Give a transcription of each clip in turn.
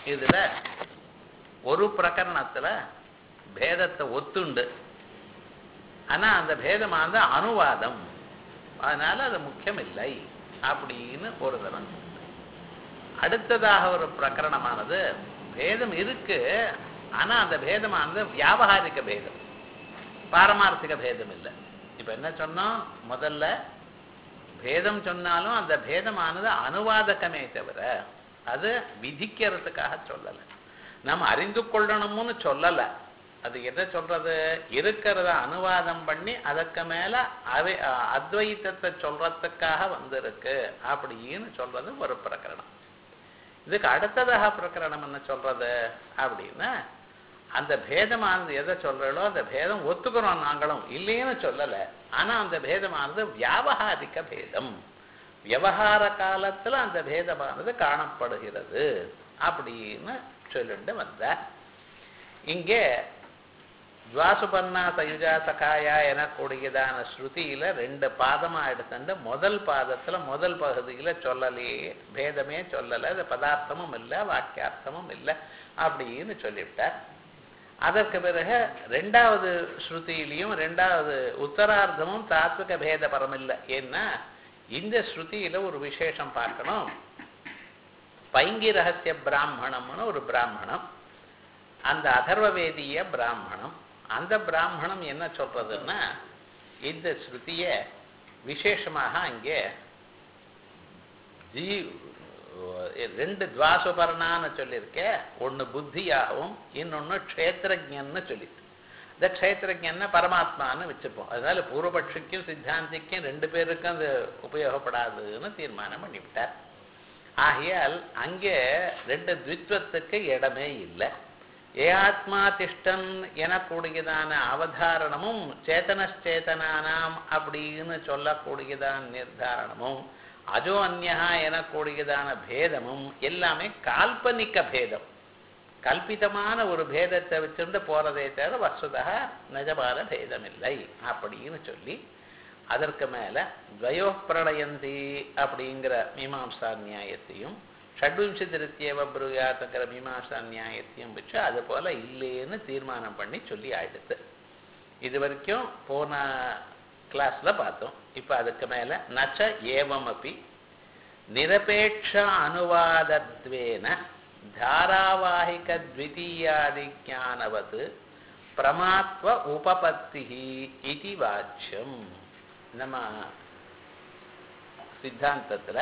இதுல ஒரு பிரகரணத்துல பேதத்தை ஒத்துண்டு ஆனா அந்த பேதமானது அனுவாதம் அதனால அது முக்கியம் இல்லை அப்படின்னு ஒரு தரம் அடுத்ததாக ஒரு பிரகரணமானது பேதம் இருக்கு ஆனா அந்த பேதமானது வியாபகாரிக பேதம் பாரமார்த்திக பேதம் இல்லை இப்ப என்ன சொன்னோம் முதல்ல பேதம் சொன்னாலும் அந்த பேதமானது அனுவாதகமே தவிர அது விதிக்கிறதுக்காக சொல்லலை நம்ம அறிந்து கொள்ளணும்னு சொல்லலை அது எதை சொல்றது இருக்கிறத அனுவாதம் பண்ணி அதுக்கு மேல அவை அத்வைத்தத்தை சொல்றதுக்காக வந்திருக்கு அப்படின்னு சொல்றது ஒரு பிரகரணம் இதுக்கு அடுத்ததாக பிரகரணம் என்ன சொல்றது அப்படின்னா அந்த பேதமானது எதை சொல்றோ அந்த பேதம் ஒத்துக்கிறோம் நாங்களும் இல்லைன்னு சொல்லலை ஆனா அந்த பேதமானது வியாபகாரிக பேதம் விவகார காலத்துல அந்த பேதமானது காணப்படுகிறது அப்படின்னு சொல்லிட்டு வந்த இங்கே துவாசுபர்ணா சயுஜா சகாயா எனக்கூடியதான ஸ்ருதியில ரெண்டு பாதமா எடுத்துட்டு முதல் பாதத்துல முதல் பகுதியில சொல்லலையே பேதமே சொல்லலை அது பதார்த்தமும் இல்லை வாக்கியார்த்தமும் இல்லை அப்படின்னு சொல்லிவிட்டார் அதற்கு பிறகு ரெண்டாவது ஸ்ருதியிலையும் ரெண்டாவது உத்தரார்த்தமும் தாத்விக பேத பரம் இல்லை ஏன்னா இந்த ஸ்ருதியில ஒரு விசேஷம் பார்க்கணும் பைங்கி ரகசிய பிராமணம்னு ஒரு பிராமணம் அந்த அதர்வவேதிய பிராமணம் அந்த பிராமணம் என்ன சொல்றதுன்னா இந்த ஸ்ருதிய விசேஷமாக அங்கே ஜீ ரெண்டு துவாசுபர்ணான்னு சொல்லியிருக்க ஒன்று புத்தியாகவும் இன்னொன்று க்ஷேத்திரஜன்னு சொல்லிட்டு இந்த க்ஷேத்திரஜன்னா பரமாத்மான்னு வச்சுப்போம் அதனால பூர்வபட்சிக்கும் சித்தாந்திக்கும் ரெண்டு பேருக்கும் அது உபயோகப்படாதுன்னு தீர்மானம் பண்ணிவிட்டார் ஆகையால் அங்கே ரெண்டு த்வித்வத்துக்கு இடமே இல்லை ஏ ஆத்மா திஷ்டன் எனக்கூடியதான அவதாரணமும் சேத்தனச்சேதனானாம் அப்படின்னு சொல்லக்கூடியதான நிர்தாரணமும் அஜோ அந்யா எனக்கூடியதான பேதமும் எல்லாமே கால்பனிக்க பேதம் கல்பிதமான ஒரு பேதத்தை வச்சிருந்து போறதே தவிர வசுதா நிஜமான பேதம் இல்லை அப்படின்னு சொல்லி அதற்கு மேல துவயோ பிரளயந்தி அப்படிங்கிற மீமாம்சா நியாயத்தையும் ஷட்விம்சதிருத்தியவ புருயாத்துங்கிற மீமாம்சா நியாயத்தையும் வச்சு அது போல இல்லைன்னு தீர்மானம் பண்ணி சொல்லி ஆயிடுத்து இது வரைக்கும் போன கிளாஸ்ல பார்த்தோம் இப்ப அதுக்கு மேல நச்ச ஏவம் அப்படி நிரபேட்ச அனுவாதத்வேன தாராவாகிக த்விதீயாதி ஞானவத் பிரமாத்வ உபபத்தி இது வாச்சியம் நம்ம சித்தாந்தத்துல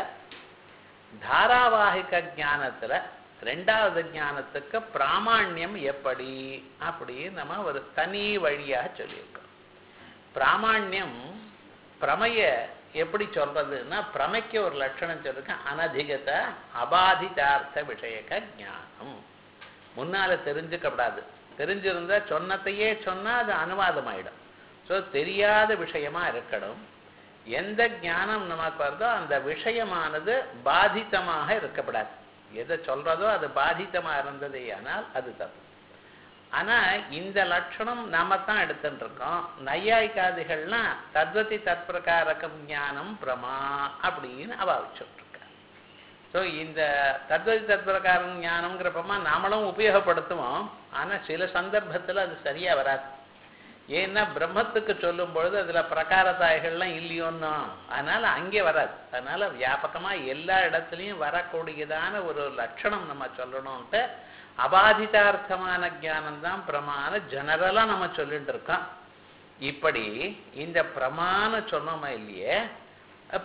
தாராவாகிக ஞானத்துல ரெண்டாவது ஞானத்துக்கு பிராமாண்யம் எப்படி அப்படி நம்ம ஒரு தனி வழியாக சொல்லியிருக்கோம் பிராமாண்யம் பிரமைய எப்படி சொல்றதுன்னா பிரமைக்கு ஒரு லட்சணம் சொல்லிருக்கேன் அனதிகத அபாதிதார்த்த விஷயக்க ஞானம் முன்னால தெரிஞ்சுக்கப்படாது தெரிஞ்சிருந்தா சொன்னதையே சொன்னா அது அனுவாதம் ஆயிடும் ஸோ தெரியாத விஷயமா இருக்கணும் எந்த ஞானம் நமக்கு வருதோ அந்த விஷயமானது பாதித்தமாக இருக்கப்படாது எதை சொல்றதோ அது பாதித்தமா இருந்ததே ஆனால் அது தப்பு ஆனா இந்த லட்சணம் நாம தான் எடுத்துட்டு இருக்கோம் நையாய்காதிகள்னா தத்வதி தற்பிரகாரகம் ஞானம் பிரமா அப்படின்னு அவ வச்சுட்ருக்கா ஸோ இந்த தத்வதி தற்பிரகாரம் ஞானம்ங்கிறப்பமா நாமளும் உபயோகப்படுத்துவோம் ஆனா சில சந்தர்ப்பத்துல அது சரியா வராது ஏன்னா பிரம்மத்துக்கு சொல்லும் பொழுது அதுல பிரகாரத்தாய்கள்லாம் இல்லையோன்னோ அதனால அங்கே வராது அதனால வியாபகமா எல்லா இடத்துலையும் வரக்கூடியதான ஒரு லட்சணம் நம்ம சொல்லணும்ட்டு அபாதிதார்த்தமான ஞானம் தான் பிரமாண ஜெனரலா நம்ம சொல்லிட்டு இருக்கோம் இப்படி இந்த பிரமாண சொன்னோமா இல்லையே அப்ப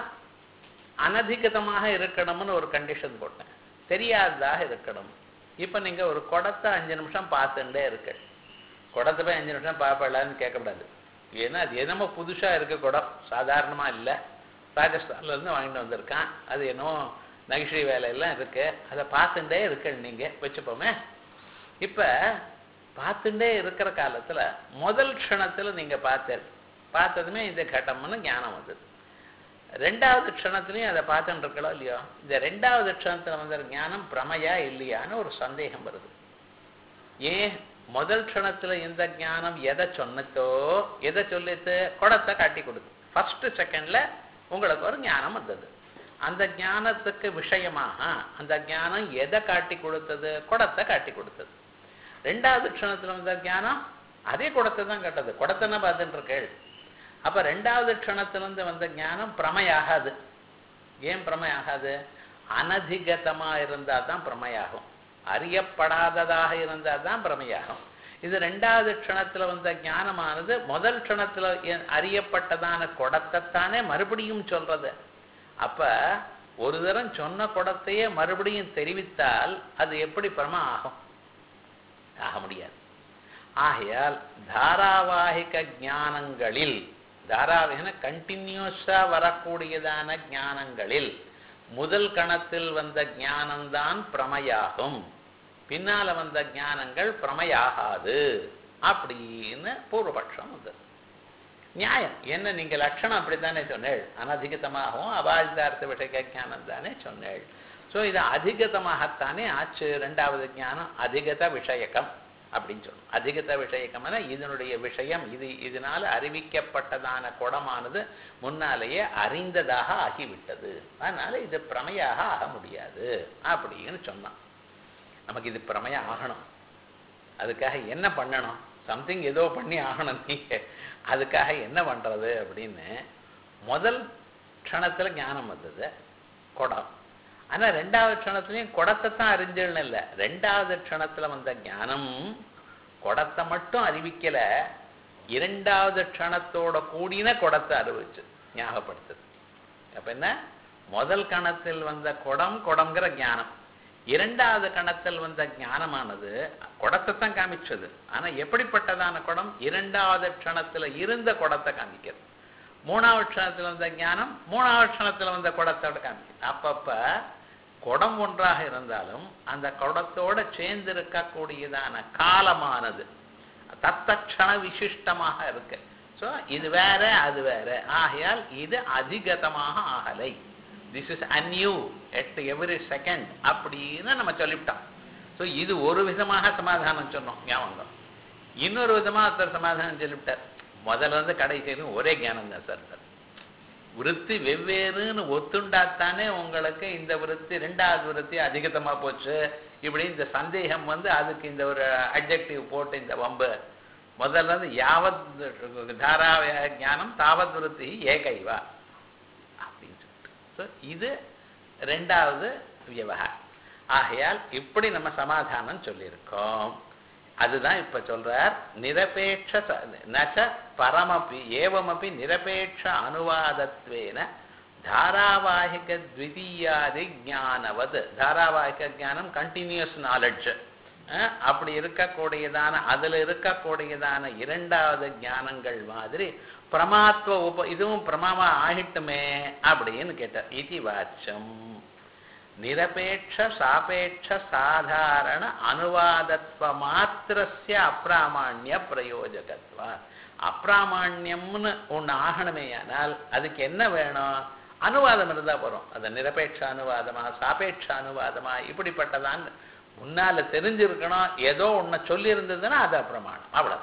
அனதிகதமாக இருக்கணும்னு ஒரு கண்டிஷன் போட்டேன் தெரியாததாக இருக்கணும் இப்ப நீங்க ஒரு குடத்தை அஞ்சு நிமிஷம் பார்த்துட்டே இருக்கு குடத்தை போய் அஞ்சு நிமிஷம் பார்ப்பலான்னு கேட்கக்கூடாது ஏன்னா அது என்னமோ புதுசா இருக்க குடம் சாதாரணமா இல்லை ராஜஸ்தான்ல இருந்து வாங்கிட்டு வந்திருக்கான் அது என்னமோ நகைச்சுவை வேலையெல்லாம் இருக்கு அதை பார்த்துட்டே இருக்கு நீங்க வச்சுப்போமே இப்ப பார்த்துட்டே இருக்கிற காலத்துல முதல் க்ஷணத்துல நீங்க பார்த்தது பார்த்ததுமே இந்த கட்டம்னு ஞானம் வந்தது ரெண்டாவது க்ஷணத்துலையும் அதை பார்த்துட்டு இருக்கலாம் இல்லையோ இந்த ரெண்டாவது க்ஷணத்துல வந்த ஞானம் பிரமையா இல்லையான்னு ஒரு சந்தேகம் வருது ஏன் முதல் க்ஷணத்துல இந்த ஞானம் எதை சொன்னதோ எதை சொல்லித்து குடத்தை காட்டி கொடுத்து ஃபர்ஸ்ட் செகண்ட்ல உங்களுக்கு ஒரு ஞானம் வந்தது அந்த ஞானத்துக்கு விஷயமாக அந்த ஞானம் எதை காட்டி கொடுத்தது குடத்தை காட்டி கொடுத்தது ரெண்டாவது க்ஷணத்துல வந்த ஞானம் அதே குடத்தை தான் காட்டுது குடத்தைன்னா பார்த்துட்டு இருக்கேள் அப்ப ரெண்டாவது க்ஷணத்திலிருந்து வந்த ஞானம் பிரமையாகாது ஏன் பிரமையாகாது அனதிகதமா இருந்தா தான் பிரமையாகும் அறியப்படாததாக இருந்தா தான் பிரமையாகும் இது ரெண்டாவது க்ஷணத்துல வந்த ஞானமானது முதல் க்ஷணத்துல எ- அறியப்பட்டதான குடத்தைத்தானே மறுபடியும் சொல்றது அப்ப ஒரு தரம் சொன்ன குடத்தையே மறுபடியும் தெரிவித்தால் அது எப்படி பிரமா ஆகும் ஆக முடியாது ஆகையால் தாராவாகிக ஞானங்களில் தாராவாகின கண்டினியூஸா வரக்கூடியதான ஞானங்களில் முதல் கணத்தில் வந்த ஞானம்தான் பிரமையாகும் பின்னால வந்த ஞானங்கள் பிரமையாகாது அப்படின்னு பூர்வபட்சம் வந்தது நியாயம் என்ன நீங்க லட்சணம் அப்படித்தானே சொன்னேள் அனதிகதமாகவும் அபாழ்ந்தார்த்த விஷய ஞானம் தானே சொன்னேள் ஸோ இது அதிகதமாகத்தானே ஆச்சு ரெண்டாவது ஞானம் அதிகத விஷயகம் அப்படின்னு சொல்லணும் அதிகத விஷயக்கம்னா இதனுடைய விஷயம் இது இதனால அறிவிக்கப்பட்டதான குடமானது முன்னாலேயே அறிந்ததாக ஆகிவிட்டது அதனால இது பிரமையாக ஆக முடியாது அப்படின்னு சொன்னான் நமக்கு இது பிரமையம் ஆகணும் அதுக்காக என்ன பண்ணணும் சம்திங் ஏதோ பண்ணி ஆகணும் நீங்க அதுக்காக என்ன பண்றது அப்படின்னு முதல் க்ஷணத்துல ஞானம் வந்தது குடம் ஆனா ரெண்டாவது க்ஷணத்துலயும் குடத்தை தான் அறிஞ்சல்னு இல்லை ரெண்டாவது க்ஷணத்துல வந்த ஞானம் குடத்தை மட்டும் அறிவிக்கல இரண்டாவது க்ஷணத்தோட கூடின குடத்தை அறிவிச்சு ஞாபகப்படுத்துது அப்ப என்ன முதல் கணத்தில் வந்த குடம் குடம்ங்கிற ஞானம் இரண்டாவது கணத்தில் வந்த ஞானமானது குடத்தை தான் காமிச்சது ஆனா எப்படிப்பட்டதான குடம் இரண்டாவது க்ஷணத்துல இருந்த குடத்தை காமிக்கிறது மூணாவது க்ஷணத்துல வந்த ஞானம் மூணாவது க்ஷணத்துல வந்த குடத்தோட காமிக்கிறது அப்பப்ப குடம் ஒன்றாக இருந்தாலும் அந்த குடத்தோட சேர்ந்து இருக்கக்கூடியதான காலமானது தத்தக்ஷண விசிஷ்டமாக இருக்கு ஸோ இது வேற அது வேற ஆகையால் இது அதிகதமாக ஆகலை this is anew at every second அப்படின்னு நம்ம சொல்லிவிட்டோம் ஸோ இது ஒரு விதமாக சமாதானம் சொன்னோம் ஞாபகம் இன்னொரு விதமா ஒருத்தர் சமாதானம் சொல்லிவிட்டார் முதல்ல இருந்து கடைசியிலும் ஒரே ஞானம் தான் சார் சார் விருத்தி வெவ்வேறுன்னு ஒத்துண்டாத்தானே உங்களுக்கு இந்த விருத்தி ரெண்டாவது விருத்தி அதிகத்தமா போச்சு இப்படி இந்த சந்தேகம் வந்து அதுக்கு இந்த ஒரு அட்ஜெக்டிவ் போட்டு இந்த வம்பு முதல்ல இருந்து யாவத் தாராவய ஞானம் தாவத் விருத்தி ஏகைவா அப்படின்னு சொல்லிட்டு ஸோ இது ரெண்டாவது விவகாரம் ஆகையால் இப்படி நம்ம சமாதானம் சொல்லியிருக்கோம் அதுதான் இப்ப சொல்றார் நிரபேட்ச ச- நச்ச பரமபி ஏவமபி நிரபேட்ச அனுவாதத்வேன தாராவாகிக த்விதீயாதி ஞானவது தாராவாகிக ஞானம் கண்டினியூஸ் நாலெட்ஜ் அப்படி இருக்கக்கூடியதான அதுல இருக்கக்கூடியதான இரண்டாவது ஞானங்கள் மாதிரி பிரமாத்வ உப இதுவும் பிரமாமா ஆகிட்டுமே அப்படின்னு கேட்டார் இதி வாச்சம் நிரபேட்ச சாபேட்ச சாதாரண அனுவாதத்வ மாத்திரஸ்ய அப்பிராமாண்ய பிரயோஜகத்வா அப்பிராமாண்யம்னு ஒண்ணு ஆகணுமேயானால் அதுக்கு என்ன வேணும் அனுவாதம் இருந்தா போறோம் அது நிரபேட்ச அனுவாதமா சாபேட்ச அனுவாதமா இப்படிப்பட்டதான் முன்னால தெரிஞ்சிருக்கணும் ஏதோ ஒண்ணு சொல்லி இருந்ததுன்னா அது அப்பிரமாணம் அவ்வளவு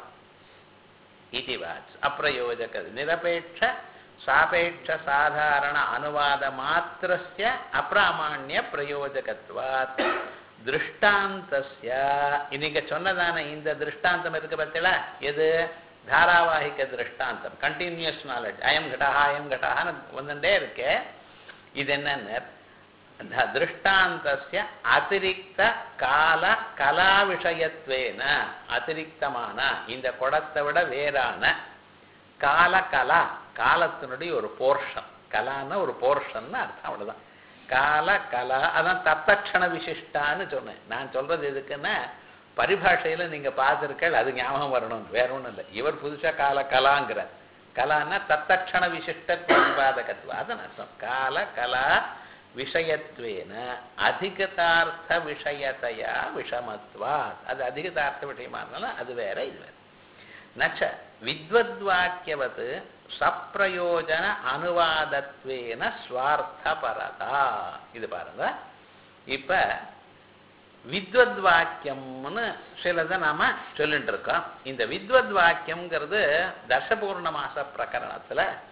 இதிவாச் அப்பிரயோஜக நிரபேட்ச சாபேட்ச சாதாரண அனுவாத மாத்திரஸ்ய அப்பிராமாண்ய பிரயோஜகத்வாத் திருஷ்டாந்தஸ்ய நீங்க சொன்னதான இந்த திருஷ்டாந்தம் இருக்கு பார்த்தீங்களா எது தாராவாகிக திருஷ்டாந்தம் கண்டினியூஸ் நாலேஜ் அயம் கடஹா அயம் கடஹான்னு வந்துட்டே இருக்கு இது என்னன்னு த- திருஷ்டாந்தஸ்ய அதிரிக்த கால கலா விஷயத்வேன அதிரிக்தமான இந்த குடத்தை விட வேறான கால கலா காலத்தினுடைய ஒரு போர்ஷன் கலான்னா ஒரு போர்ஷன் அர்த்தம் அவ்வளவுதான் கால கலா அதான் தத்தக்ஷண விசிஷ்டான்னு சொன்னேன் நான் சொல்றது எதுக்குன்னா பரிபாஷையில நீங்க பார்த்திருக்கள் அது ஞாபகம் வரணும் வேற ஒண்ணும் இல்லை இவர் புதுசா கால கலாங்கிறார் கலான்னா தத்தக்ஷண விசிஷ்ட பிரதிபாதகத்துவம் அதன் அர்த்தம் கால கலா விஷயத்வேன அதிகதார்த்த விஷயத்தையா விஷமத்வா அது அதிகதார்த்த விஷயமா இருந்தாலும் அது வேற இது வேற நச்ச வித்வத்வாக்கியவத் சப்பிரயோஜன அனுவாதத்வேன ஸ்வார்த்தபரதா இது பாருங்க இப்ப வித்வத் வாக்கியம்னு சிலதை நாம சொல்லிட்டு இருக்கோம் இந்த வித்வத் வாக்கியம்ங்கிறது தசபூர்ண மாச பிரகரணத்துல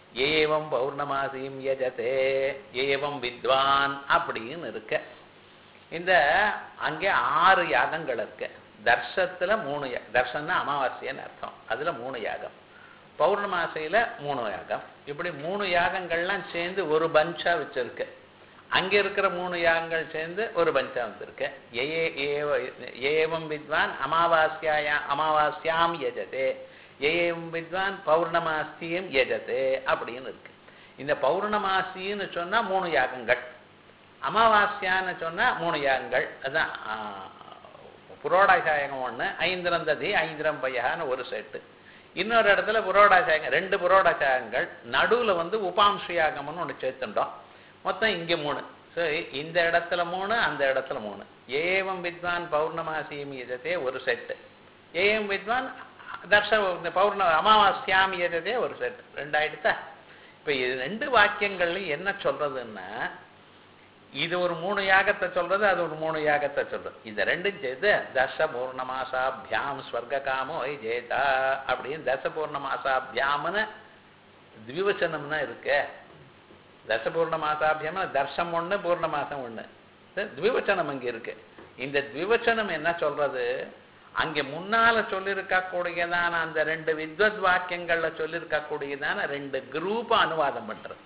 ஏவம் பௌர்ணமாசியும் யஜதே ஏவம் வித்வான் அப்படின்னு இருக்க இந்த அங்கே ஆறு யாகங்கள் இருக்கு தர்ஷத்துல மூணு யா- தர்ஷன்னா அமாவாசைன்னு அர்த்தம் அதுல மூணு யாகம் பௌர்ணமாசையில மூணு யாகம் இப்படி மூணு யாகங்கள்லாம் சேர்ந்து ஒரு பஞ்சா வச்சிருக்கு அங்க இருக்கிற மூணு யாகங்கள் சேர்ந்து ஒரு பஞ்சா வந்திருக்கு ஏ ஏவ- ஏவம் வித்வான் அமாவாஸ்யாயா அமாவாஸ்யாம் யஜதே ஏவம் வித்வான் பௌர்ணமாஸ்தியும் யஜதே அப்படின்னு இருக்கு இந்த பௌர்ணமாசின்னு சொன்னா மூணு யாகங்கள் அமாவாஸ்யான்னு சொன்னா மூணு யாகங்கள் அதான் ஆ, புரோடாசாயகம் ஒண்ணு ஐந்திரம் ததி ஐந்திரம் பையகான்னு ஒரு செட்டு இன்னொரு இடத்துல புரோடாசாயகம் ரெண்டு புரோடாசாயங்கள் நடுவுல வந்து உபாம்ச யாகம்னு ஒண்ணு சேர்த்துட்டோம் மொத்தம் இங்க மூணு ஸோ இந்த இடத்துல மூணு அந்த இடத்துல மூணு ஏவம் வித்வான் பௌர்ணமாசியம் இதத்தே ஒரு செட்டு ஏஎம் வித்வான் தர்ஷ இந்த பௌர்ண அமாவாஸ்யாம் எததே ஒரு செட் ரெண்டாயிடுத்தா இப்போ இது ரெண்டு வாக்கியங்கள்லையும் என்ன சொல்றதுன்னா இது ஒரு மூணு யாகத்தை சொல்றது அது ஒரு மூணு யாகத்தை சொல்றது இந்த ரெண்டும் சேர்த்து தச பூர்ணமாசாபியாம் ஸ்வர்க காமோ ஐ ஜேதா அப்படின்னு தச பூர்ணமாசாபியாம்னு திவிவச்சனம்னா இருக்கு தச பூர்ணமாசாபியாம தர்ஷம் ஒண்ணு பூர்ணமாசம் ஒண்ணு திவிவச்சனம் அங்க இருக்கு இந்த திவிவச்சனம் என்ன சொல்றது அங்கே முன்னால சொல்லியிருக்க கூடியதான அந்த ரெண்டு வித்வத் வாக்கியங்கள்ல சொல்லியிருக்க கூடியதான ரெண்டு குரூப் அனுவாதம் பண்றது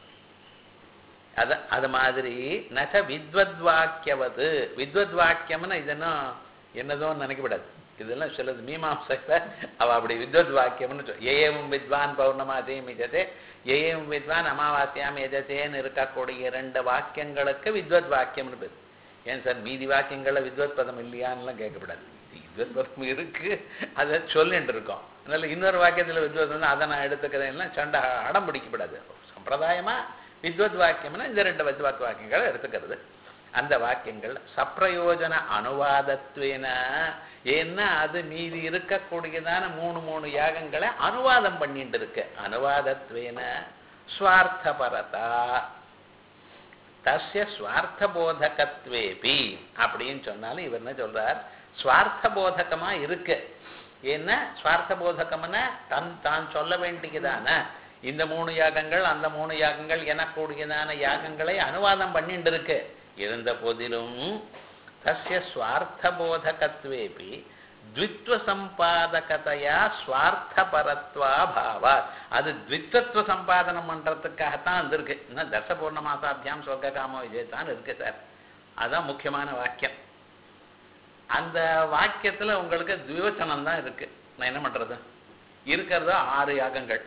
அத அது மாதிரி நக வித்வத் வாக்கியவது வித்வத் வாக்கியம்னு இதெல்லாம் என்னதோன்னு நினைக்கப்படாது இதெல்லாம் சிலது மீமாம்சைல அவ அப்படி வித்வத் வாக்கியம்னு சொல் ஏஎம் வித்வான் பௌர்ணமாசியம் எஜதே ஏஎம் வித்வான் அமாவாசியாம் எஜதேன்னு இருக்கக்கூடிய ரெண்டு வாக்கியங்களுக்கு வித்வத் வாக்கியம்னு பேர் ஏன் சார் மீதி வாக்கியங்கள்ல வித்வத் பதம் இல்லையான்னுலாம் கேட்கக்கூடாது வித்வத் பதம் இருக்கு அதை சொல்லிட்டு இருக்கோம் அதனால இன்னொரு வாக்கியத்துல வித்வத் வந்து அதை நான் எடுத்துக்கிறேன்னா சண்டை அடம் பிடிக்கப்படாது சம்பிரதாயமா வித்வத் வாக்கியம்னா இந்த ரெண்டு வித்வாத் வாக்கியங்களை எடுத்துக்கிறது அந்த வாக்கியங்கள் சப்பிரயோஜன அனுவாதத்வேன ஏன்னா அது மீதி இருக்கக்கூடியதான மூணு மூணு யாகங்களை அனுவாதம் பண்ணிட்டு இருக்கு அனுவாதத்வேன ஸ்வார்த்தபரதா தஸ்ய ஸ்வார்த்த போதகத்வேபி அப்படின்னு சொன்னாலும் இவர் என்ன சொல்றார் ஸ்வார்த்த போதகமா இருக்கு ஏன்னா ஸ்வார்த்த போதகம்னா தன் தான் சொல்ல வேண்டியதான இந்த மூணு யாகங்கள் அந்த மூணு யாகங்கள் எனக்கூடியதான யாகங்களை அனுவாதம் பண்ணிட்டு இருக்கு இருந்த போதிலும் தஸ்ய ஸ்வார்த்த போதகத்வேபி த்வித்வ சம்பாதகதையா ஸ்வார்த்தபரத்வா பாவா அது த்வித்வத்துவ சம்பாதனம் பண்றதுக்காகத்தான் வந்திருக்கு இன்னும் தச பூர்ணமாசாபியாம் சொர்க்க காம விஜயத்தான் இருக்கு சார் அதான் முக்கியமான வாக்கியம் அந்த வாக்கியத்துல உங்களுக்கு துவிவச்சனம் தான் இருக்கு நான் என்ன பண்றது இருக்கிறது ஆறு யாகங்கள்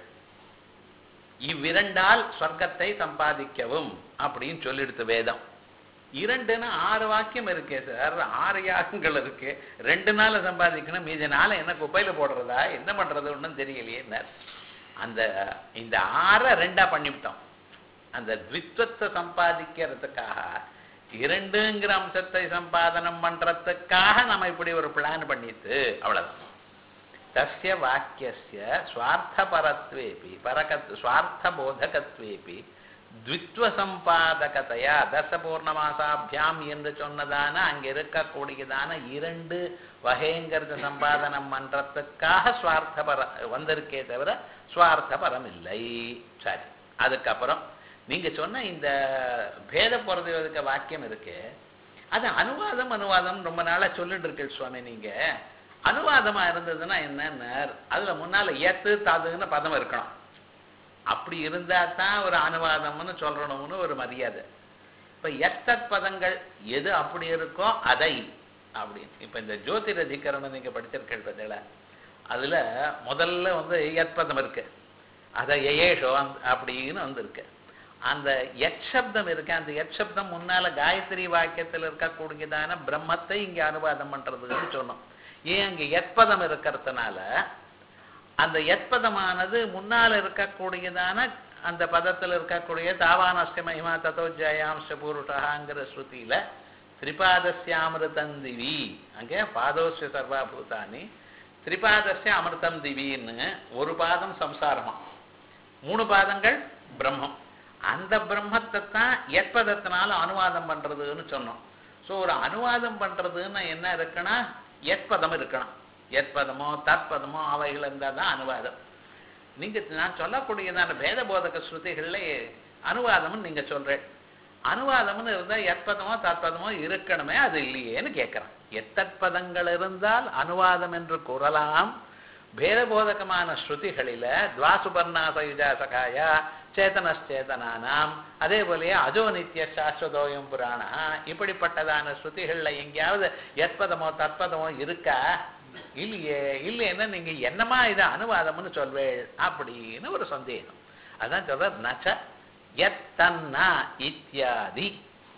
இவ்விரண்டால் சொர்க்கத்தை சம்பாதிக்கவும் அப்படின்னு சொல்லிடுத்து வேதம் இரண்டுன்னு ஆறு வாக்கியம் இருக்கே சார் ஆறு யாகங்கள் இருக்கு ரெண்டு நாள் சம்பாதிக்கணும் மீதி நாளை என்ன குப்பையில போடுறதா என்ன பண்றது ஒன்றும் தெரியலையே அந்த இந்த ஆறை ரெண்டா பண்ணிவிட்டோம் அந்த த்வித்வத்தை சம்பாதிக்கிறதுக்காக இரண்டுங்கிற அம்சத்தை சம்பாதனம் பண்றதுக்காக நம்ம இப்படி ஒரு பிளான் பண்ணிட்டு அவ்வளவுதான் தஸ்ய வாக்கியஸ்ய ஸ்வார்த்தபரத்வேபி பரகத் ஸ்வார்த்தபோதகத்வேபி த்வித்வ சம்பாதகதையா தச பூர்ணமாசாபியாம் என்று சொன்னதான அங்க இருக்கக்கூடியதான இரண்டு வகைங்கிறத சம்பாதனம் பண்றதுக்காக சுவார்த்தபர வந்திருக்கே தவிர சுவார்த்தபரம் இல்லை சரி அதுக்கப்புறம் நீங்க சொன்ன இந்த பேத பொருதுவதற்கு வாக்கியம் இருக்கு அது அனுவாதம் அனுவாதம் ரொம்ப நாளா சொல்லிட்டு இருக்கு சுவாமி நீங்க அனுவாதமா இருந்ததுன்னா என்னன்னு அதுல முன்னால எத்து தாதுன்னு பதம் இருக்கணும் அப்படி இருந்தா தான் ஒரு அனுவாதம்னு சொல்றணும்னு ஒரு மரியாதை இப்ப எத்தத் பதங்கள் எது அப்படி இருக்கோ அதை அப்படின்னு இப்ப இந்த ஜோதிட அதிகரணம் நீங்க படிச்சிருக்கீங்க பார்த்தீங்களா அதுல முதல்ல வந்து எத்பதம் இருக்கு அதை எயேஷோ அப்படின்னு வந்திருக்கு அந்த எச்சப்தம் இருக்கு அந்த எச்சப்தம் முன்னால காயத்ரி வாக்கியத்தில் இருக்கக்கூடியதான பிரம்மத்தை இங்க அனுவாதம் பண்றதுன்னு சொன்னோம் ஏன் அங்க எத்பதம் இருக்கிறதுனால அந்த எத்பதமானது முன்னால் இருக்கக்கூடியதான அந்த பதத்தில் இருக்கக்கூடிய தாவானஸ்ய மகிமா தத்தோ ஜயாம்ச பூருஷாங்கிற ஸ்ருதியில திரிபாதஸ்யாமிருதம் திவி அங்கே பாதோஸ்ய சர்வாபூதானி திரிபாதஸ்ய அமிர்தம் திவின்னு ஒரு பாதம் சம்சாரமா மூணு பாதங்கள் பிரம்மம் அந்த பிரம்மத்தை தான் எத்பதத்தினால அனுவாதம் பண்றதுன்னு சொன்னோம் ஸோ ஒரு அனுவாதம் பண்றதுன்னு என்ன இருக்குன்னா எத்பதம் இருக்கணும் எத்பதமோ தற்பதமோ அவைகள் இருந்தால் தான் அனுவாதம் நீங்க நான் சொல்லக்கூடியதான பேத போதக ஸ்ருதிகள்ல அனுவாதம்னு நீங்க சொல்றேன் அனுவாதம்னு இருந்தா எத்பதமோ தத்பதமோ இருக்கணுமே அது இல்லையேன்னு கேட்கிறேன் எத்தற்பதங்கள் இருந்தால் அனுவாதம் என்று கூறலாம் பேதபோதகமான ஸ்ருதிகளில துவாசுபர்ணாசயுஜா சகாயா சேதனச்சேதனானாம் அதே போலயே அஜோ நித்திய சாஸ்வதோயம் புராணா இப்படிப்பட்டதான ஸ்ருதிகள்ல எங்கேயாவது எத்பதமோ தற்பதமோ இருக்கா இல்லையே இல்லைன்னா நீங்க என்னமா இது அனுவாதம்னு சொல்வேள் அப்படின்னு ஒரு சந்தேகம் அதான் சொல்ற நச்ச எத்தன்னா இத்தியாதி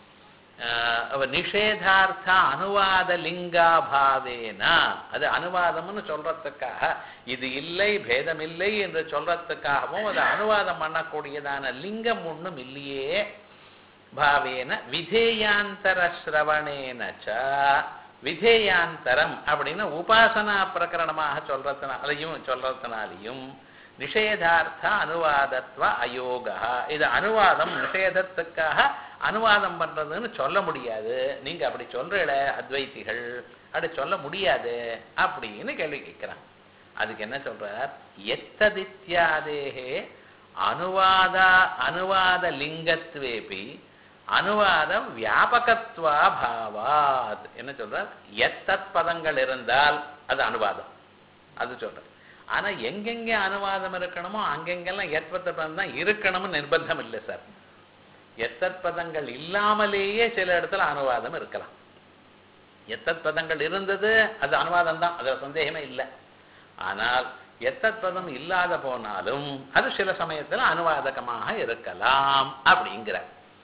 ஆஹ் நிஷேதார்த்த அனுவாத லிங்காபாவேன அது அனுவாதம்னு சொல்றதுக்காக இது இல்லை பேதம் இல்லை என்று சொல்றதுக்காகவும் அது அனுவாதம் பண்ணக்கூடியதான லிங்கம் ஒண்ணும் இல்லையே பாவேன விதேயாந்தர சிரவணேனச்ச விதேயாந்தரம் அப்படின்னு உபாசனா பிரகரணமாக சொல்றதுனாலையும் சொல்றதுனாலையும் நிஷேதார்த்த அனுவாதத்வ அயோகா இது அனுவாதம் நிஷேதத்துக்காக அனுவாதம் பண்றதுன்னு சொல்ல முடியாது நீங்க அப்படி சொல்றீல அத்வைத்திகள் அப்படி சொல்ல முடியாது அப்படின்னு கேள்வி கேட்கிறான் அதுக்கு என்ன சொல்றார் எத்ததித்யாதேகே அனுவாத அனுவாத லிங்கத்வேபி அனுவாத வியாபகத்வா பாவாத் என்ன சொல்றார் எத்தத் பதங்கள் இருந்தால் அது அனுவாதம் அது சொல்றேன் ஆனா எங்கெங்க அனுவாதம் இருக்கணுமோ அங்கெங்கெல்லாம் எத்பத்த பதம் தான் இருக்கணும்னு நிர்பந்தம் இல்லை சார் எத்தத் பதங்கள் இல்லாமலேயே சில இடத்துல அனுவாதம் இருக்கலாம் எத்தத் பதங்கள் இருந்தது அது அனுவாதம் தான் அதுல சந்தேகமே இல்லை ஆனால் எத்தத் பதம் இல்லாத போனாலும் அது சில சமயத்துல அனுவாதகமாக இருக்கலாம் அப்படிங்கிற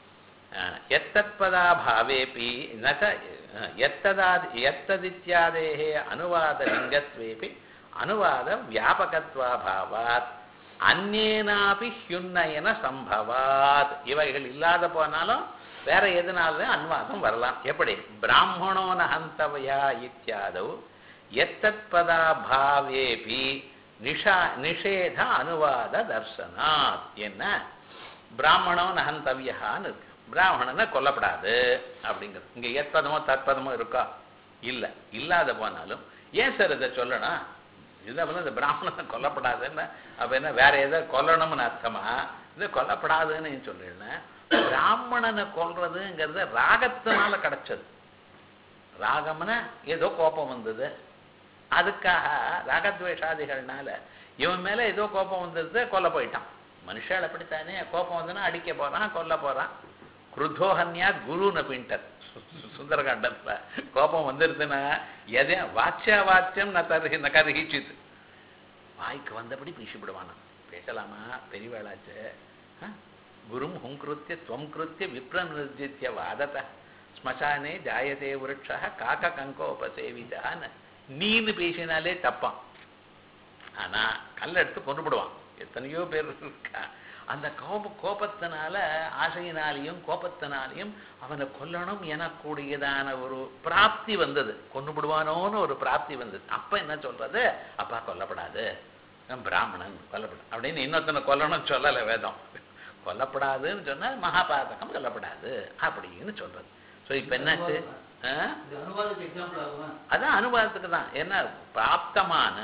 எத்தத் பதாபாவேபி நக எத்ததா எத்ததித்யாதேகே அனுவாத லிங்கத்வேபி அனுவாத வியாபகத்வாபாவாத் அந்நேனாபி ஹ்யுன்னயன சம்பவாத் இவைகள் இல்லாத போனாலும் வேற எதனாலும் அனுவாதம் வரலாம் எப்படி பிராமணோ நகந்தவயா இத்தியாதவ் எத்தத் பதாபாவேபி நிஷா நிஷேத அனுவாத தர்சனாத் என்ன பிராமணோ நகந்தவியான்னு இருக்கு பிராமணனை கொல்லப்படாது அப்படிங்கிறது இங்க எத்பதமோ தற்பதமோ இருக்கா இல்ல இல்லாத போனாலும் ஏன் சார் இதை சொல்லணும் இதை வந்து இந்த பிராமணனை கொல்லப்படாதுன்னு அப்ப என்ன வேற எதை கொல்லணும்னு அர்த்தமா இது கொல்லப்படாதுன்னு சொல்லிடுனேன் பிராமணனை கொல்றதுங்கிறது ராகத்தினால கிடைச்சது ராகம்னா ஏதோ கோபம் வந்தது அதுக்காக ராகத்வேஷாதிகள்னால இவன் மேல ஏதோ கோபம் வந்தது கொல்ல போயிட்டான் மனுஷால் அப்படித்தானே கோபம் வந்ததுன்னா அடிக்க போறான் கொல்ல போறான் குருதோஹன்யா குருன்னு பின்டர் சுந்தரகாண்டத்துல கோபம் வந்துருதுன்னா எதே வாச்சியா வாச்சியம் நான் தருகி ந கருகிச்சிது வாய்க்கு வந்தபடி பேசிவிடுவானா பேசலாமா பெரியவாளாச்சு ஆ? குரும் ஹுங்கிருத்திய துவம் கிருத்திய விப்ரநிர்ஜித்ய வாதத ஸ்மசானே ஜாயதே விருட்சா காக்க கங்கோபசேவிதான்னு நீன்னு பேசினாலே தப்பான் ஆனா கல்ல எடுத்து கொண்டு விடுவான் எத்தனையோ பேர் இருக்கா அந்த கோப கோபத்தினால ஆசையினாலையும் கோபத்தினாலையும் அவனை கொல்லணும் எனக்கூடியதான ஒரு பிராப்தி வந்தது கொண்டு விடுவானோன்னு ஒரு பிராப்தி வந்தது அப்ப என்ன சொல்றது அப்பா கொல்லப்படாது நான் பிராமணன் கொல்லப்படாது அப்படின்னு இன்னொருத்தனை கொல்லணும்னு சொல்லலை வேதம் கொல்லப்படாதுன்னு சொன்னா மகாபாதகம் கொல்லப்படாது அப்படின்னு சொல்றது ஸோ இப்ப என்னாச்சு ஆ? இது அனுவாதத்துக்கு எக்ஸாம்பிள் ஆகுமா அதான் அனுபவத்துக்கு தான் ஏன்னா பிராப்தமான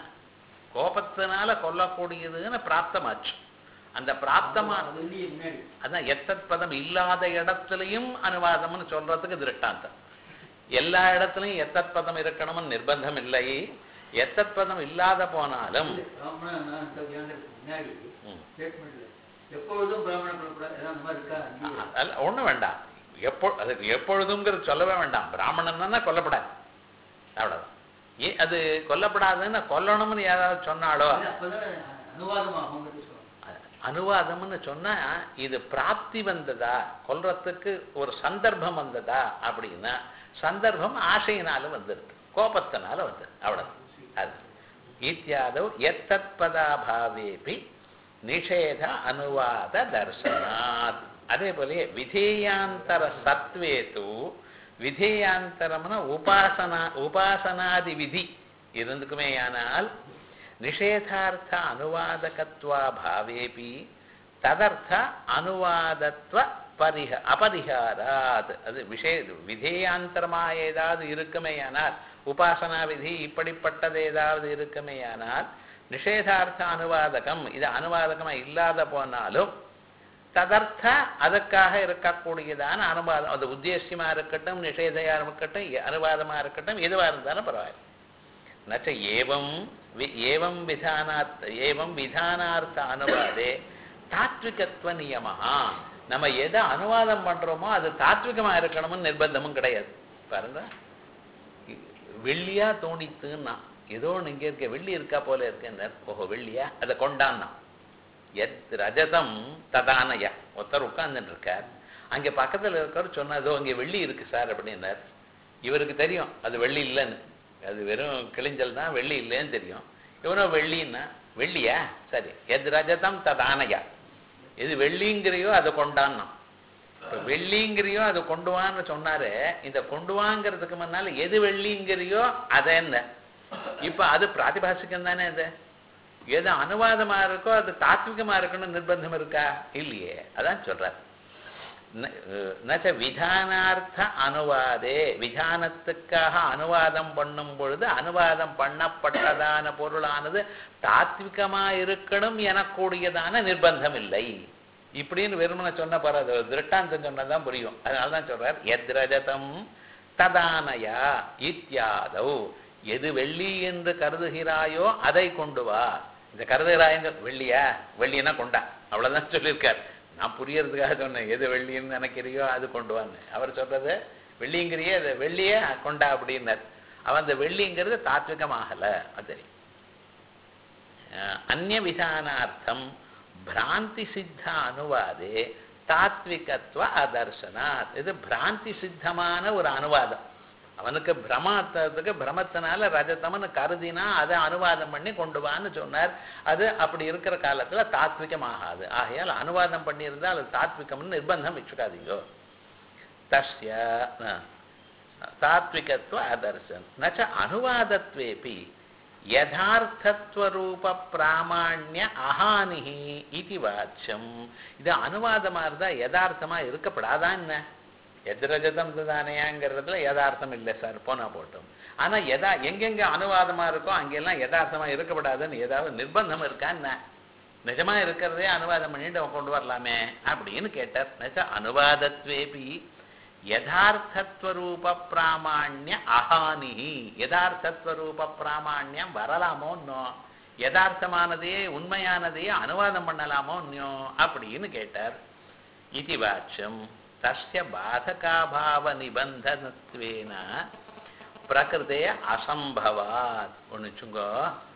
கோபத்தினால கொல்லக்கூடியதுன்னு பிராப்தமாச்சு அந்த பிராப்தமா அது இல்லையே முன்னாடி அதான் எத்தத் பதம் இல்லாத இடத்துலயும் அனுவாதம்னு சொல்றதுக்கு திருஷ்டாந்தம் எல்லா இடத்துலயும் எத்தத் பதம் இருக்கணும்னு நிர்பந்தம் இல்லை எத்தத் பதம் இல்லாத போனாலும் பிராமணன் நான் கல்யாணத்துக்கு முன்னாடி ம். ஸ்டேட்மெண்ட்ல எப்பொழுதும் பிராமணன் கொள்ளக்கூடாது ஏதாவது அந்த மாதிரி இருக்கா இல்லையே அல்ல ஒண்ணும் வேண்டாம் எப்போ அதுக்கு எப்பொழுதுங்கிறது சொல்லவே வேண்டாம் பிராமணன்னா கொல்லப்படாது அவ்வளவுதான் ஏ அது கொல்லப்படாதுன்னு கொல்லணும்னு யாராவது சொன்னாலோ இல்ல, அப்பதான் அனுவாதமாகுங்கிறது சொல்றேன் அனுவாதம்னு சொன்னா இது பிராப்தி வந்ததா கொல்றதுக்கு ஒரு சந்தர்ப்பம் வந்ததா அப்படின்னா சந்தர்ப்பம் ஆசையினால வந்துருக்கு கோபத்தினால வந்தது அவ்வளவு அது இத்தியாதவ் எத்தத் பதாபாவேபி நிஷேத அனுவாத தர்சனாத் அதே போல விதேயாந்தர சத்வேது விதேயாந்தரம்னா உபாசனா உபாசனாதி விதி இருந்துக்குமேயானால் நிஷேதார்த்த அனுவாதகத்வா பாவேபி ததர்த்த அனுவாதத்வ பரிஹ அபரிகாராத் அது விஷய விதேயாந்தரமாக ஏதாவது இருக்குமேயானால் உபாசனா விதி இப்படிப்பட்டது ஏதாவது இருக்குமேயானால் நிஷேதார்த்த அனுவாதகம் இது அனுவாதகமா இல்லாத போனாலும் ததர்த்த அதற்காக இருக்கக்கூடியதான அனுவாதம் அது உத்தேசியமா இருக்கட்டும் நிஷேதையா இருக்கட்டும் எ- அனுவாதமா இருக்கட்டும் எதுவா இருந்தாலும் பரவாயில்லை நச்ச ஏவம் வி- ஏவம் விதானார்த்த ஏவம் விதானார்த்த அனுவாதே தாத்விகத்துவ நியமஹா நம்ம எதை அனுவாதம் பண்றோமோ அது தாத்விகமா இருக்கணும்னு நிர்பந்தமும் கிடையாது பாருங்க வெள்ளியா தோணித்துன்னா ஏதோ ஒண்ணு இங்க இருக்க வெள்ளி இருக்கா போல இருக்கு ஓஹோ வெள்ளியா அதை கொண்டான்னா எத் ரஜதம் ததானய ஒருத்தர் உட்கார்ந்துட்டு இருக்கார் அங்க பக்கத்துல இருக்கவர் சொன்னதோ அங்க வெள்ளி இருக்கு சார் அப்படின்னார் இவருக்கு தெரியும் அது வெள்ளி இல்லைன்னு அது வெறும் கிழிஞ்சல் தான் வெள்ளி இல்லைன்னு தெரியும் இவனோ வெள்ளின்னா வெள்ளியா சரி எத் ரஜதம் ததானயா எது வெள்ளிங்கிறியோ அதை கொண்டான்னா இப்ப வெள்ளிங்கிறியோ அதை கொண்டு வான்னு சொன்னாரு இந்த கொண்டு வாங்கிறதுக்கு முன்னால எது வெள்ளிங்கிறியோ அதை என்ன இப்ப அது பிராதிபாசிக்கம் தானே அது எது அனுவாதமா இருக்கோ அது தாத்விகமா இருக்கணும் நிர்பந்தம் இருக்கா இல்லையே அதான் சொல்றார் ந- அஹ் நச்ச விதானார்த்த அனுவாதே விதானத்துக்காக அனுவாதம் பண்ணும் பொழுது அனுவாதம் பண்ணப்பட்டதான பொருளானது தாத்விகமா இருக்கணும் எனக்கூடியதான நிர்பந்தம் இல்லை இப்படின்னு வெறுமனை சொன்ன பாரு திருட்டாந்தம் சொன்னதான் புரியும் அதனால தான் சொல்றார் எத் ரஜதம் ததானயா இத்தியாதௌ எது வெள்ளி என்று கருதுகிறாயோ அதை கொண்டு வா இந்த கருதுகிறாய்ங்க வெள்ளியா வெள்ளினா கொண்டா அவ்வளவுதான் சொல்லியிருக்கார் நான் புரியறதுக்காக சொன்னேன் எது வெள்ளின்னு நினைக்கிறியோ அது கொண்டு வான்னு அவர் சொல்றது வெள்ளிங்கிறியே அது வெள்ளியே கொண்டா அப்படின்னார் அவன் அந்த வெள்ளிங்கிறது தாத்விகமாகல அது தெரியும் அஹ் அந்நிய விதானார்த்தம் பிராந்தி சித்த அனுவாதே தாத்விகத்துவ அதர்சனாத் இது பிராந்தி சித்தமான ஒரு அனுவாதம் அவனுக்கு பிரமத்துக்கு பிரமத்தினால ரஜதம்னு கருதினா அதை அனுவாதம் பண்ணி கொண்டு வான்னு சொன்னார் அது அப்படி இருக்கிற காலத்துல தாத்விகமாகாது ஆகையால் அனுவாதம் பண்ணியிருந்தால் அது தாத்விகம்னு நிர்பந்தம் வச்சுக்காதீங்கோ தஸ்ய அஹ், தாத்விகத்துவ அதர்சன் நச்ச அனுவாதத்வேபி யதார்த்தத்வரூப பிராமாண்ய அஹானிஹி இது வாச்சியம் இது அனுவாதமா இருந்தா யதார்த்தமா இருக்கப்படாதான் என்ன எதிரஜதம் தானேங்கிறதுல யதார்த்தம் இல்லை சார் போனா போட்டோம் ஆனா எதா எங்கெங்க அனுவாதமா இருக்கோ அங்கெல்லாம் யதார்த்தமா இருக்கப்படாதுன்னு ஏதாவது நிர்பந்தம் இருக்கா என்ன நிஜமா இருக்கிறதே அனுவாதம் பண்ணிட்டு அவன் கொண்டு வரலாமே அப்படின்னு கேட்டார் நிஜ அனுவாதத்வேபி யதார்த்தத்வரூப பிராமாண்ய அஹானி யதார்த்தத்வரூப பிராமாண்யம் வரலாமோ இன்னும் யதார்த்தமானதையே உண்மையானதையே அனுவாதம் பண்ணலாமோ இன்னும் அப்படின்னு கேட்டார் இது வாட்சம் தஸ்ய பாதகாபாவ நிபந்தனத்வேன பிரகிருதே அசம்பவாத் ஒண்ணுச்சுங்கோ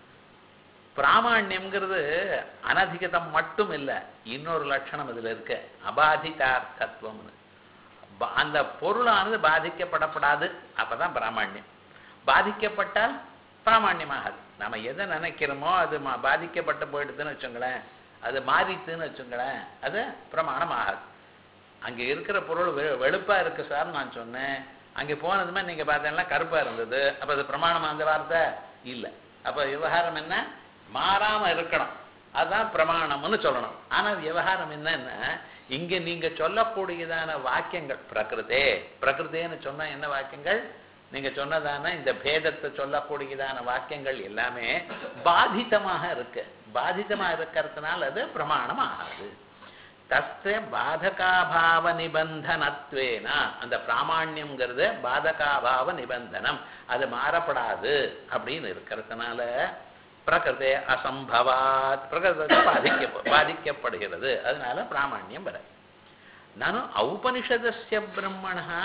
பிராமாண்யம்ங்கிறது அனதிகதம் மட்டும் இல்லை இன்னொரு லட்சணம் இதுல இருக்கு அபாதிகார்த்தத்துவம்னு ப- அந்த பொருளானது பாதிக்கப்படப்படாது அப்பதான் பிராமாண்யம் பாதிக்கப்பட்டால் பிராமாண்யமாகாது நம்ம எதை நினைக்கிறோமோ அது ம- பாதிக்கப்பட்டு போயிடுதுன்னு வச்சுங்களேன் அது மாறித்துன்னு வச்சுங்களேன் அது பிரமாணம் ஆகாது அங்க இருக்கிற பொருள் வெ வெளுப்பா இருக்கு சார் நான் சொன்னேன் அங்க போனதுமே நீங்க பார்த்தீங்கன்னா கருப்பா இருந்தது அப்ப அது பிரமாணமா அந்த வார்த்தை இல்ல அப்ப விவகாரம் என்ன மாறாம இருக்கணும் அதான் பிரமாணம்னு சொல்லணும் ஆனா விவகாரம் என்னன்னா இங்க நீங்க சொல்லக்கூடியதான வாக்கியங்கள் பிரகிருதே பிரகிருதேன்னு சொன்னா என்ன வாக்கியங்கள் நீங்க சொன்னதான இந்த பேதத்தை சொல்லக்கூடியதான வாக்கியங்கள் எல்லாமே பாதிதமாக இருக்கு பாதிதமா இருக்கிறதுனால அது பிரமாணம் ஆகாது தஸ்ய பாதகாபாவ நிபந்தனத்வேன அந்த பிராமாண்யம்ங்கிறது பாதகாபாவ நிபந்தனம் அது மாறப்படாது அப்படின்னு இருக்கிறதுனால பிரகிருதே அசம்பவாத் பிரகிருதத்தை பாதிக்க பாதிக்கப்படுகிறது அதனால பிராமாண்யம் வர நானும் ஔபனிஷதஸ்ய பிரம்மணா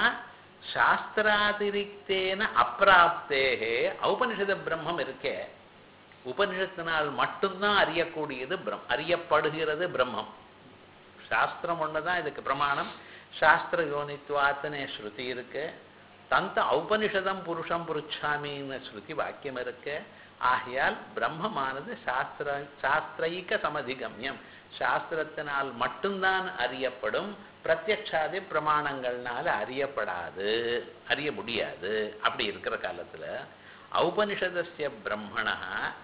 சாஸ்திராதிரிக்தேன அப்பிராப்தேகே ஔபனிஷத பிரம்மம் இருக்கே உபனிஷத்தினால் மட்டும்தான் அறியக்கூடியது பிரம் அறியப்படுகிறது பிரம்மம் சாஸ்திரம் ஒண்ணுதான் இதுக்கு பிரமாணம் சாஸ்திர யோனித்வாத்தனே ஸ்ருதி இருக்கு தந்த ஔபனிஷதம் புருஷம் புருச்சாமின்னு ஸ்ருதி வாக்கியம் இருக்கு ஆகையால் பிரம்மமானது சாஸ்திர சாஸ்திரைக சமதிகம்யம் சாஸ்திரத்தினால் மட்டும்தான் அறியப்படும் பிரத்யக்ஷாதி பிரமாணங்கள்னால அறியப்படாது அறிய முடியாது அப்படி இருக்கிற காலத்துல ஔபனிஷதஸ்ய பிரம்மணா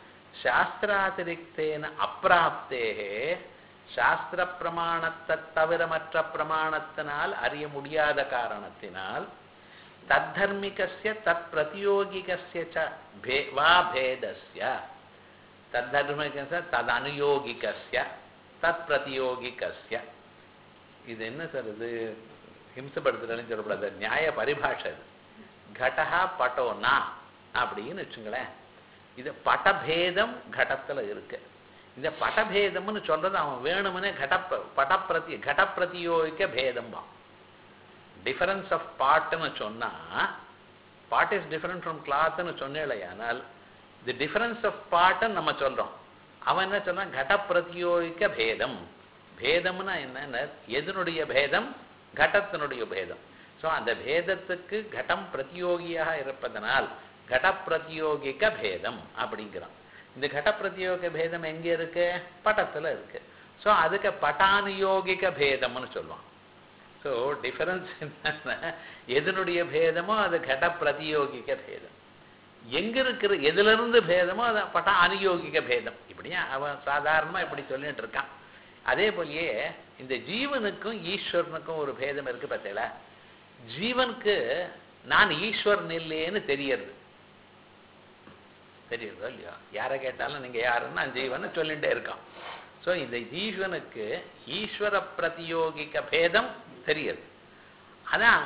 சாஸ்திராதிரிக்தேன அப்பிராப்தேகே சாஸ்திர பிரமாணத்தை தவிர மற்ற பிரமாணத்தினால் அறிய முடியாத காரணத்தினால் தத்தர்மிகஸ்ய தத் பிரதியோகிகஸ்ய ச பே வா பேதஸ்ய தத்தர்மிக தது அனுயோகிகஸ்ய தத் பிரதியோகிகஸ்ய இது என்ன சார் இது ஹிம்சப்படுத்துறதுன்னு சொல்லக்கூடாது நியாய பரிபாஷை இது கடஹா பட்டோனா அப்படின்னு வச்சுங்களேன் இது பட்டபேதம் கடத்துல இருக்கு இந்த பட்டபேதம்னு சொல்றது அவன் வேணும்னே கட படப்பிரதி கடப்பிரதியோகிக்க பேதம்பா டிஃபரன்ஸ் ஆஃப் பாட்டுன்னு சொன்னா பாட் இஸ் டிஃபரெண்ட் ஃப்ரம் கிளாத்னு சொன்னேலையானால் தி டிஃபரன்ஸ் ஆஃப் பாட்டுன்னு நம்ம சொல்றோம் அவன் என்ன சொல்றான் கடப்பிரதியோகிக்க பேதம் பேதம்னா என்ன எதனுடைய பேதம் கடத்தினுடைய பேதம் ஸோ அந்த பேதத்துக்கு கடம் பிரதியோகியாக இருப்பதனால் கடப்பிரதியோகிக்க பேதம் அப்படிங்கிறான் இந்த கடப்பிரதியோக பேதம் எங்க இருக்கு பட்டத்துல இருக்கு ஸோ அதுக்கு பட்டானுயோகிக பேதம்னு சொல்லுவான் ஸோ டிஃபரன்ஸ் என்னன்னா எதனுடைய பேதமோ அது கட பிரதியோகிக்க பேதம் எங்க இருக்கிற எதுல இருந்து பேதமோ அது பட்ட அனுயோகிக பேதம் இப்படியா அவன் சாதாரணமா இப்படி சொல்லிட்டு இருக்கான் அதே போலயே இந்த ஜீவனுக்கும் ஈஸ்வரனுக்கும் ஒரு பேதம் இருக்கு பார்த்தீங்களா ஜீவனுக்கு நான் ஈஸ்வரன் இல்லையேன்னு தெரியறது தெரியுதோ இல்லையோ யாரை கேட்டாலும் நீங்க யாருன்னா ஜீவன் சொல்லிட்டே இருக்கான் ஸோ இந்த ஜீவனுக்கு ஈஸ்வர பிரதியோகிக்க பேதம் தெரியுது அதான்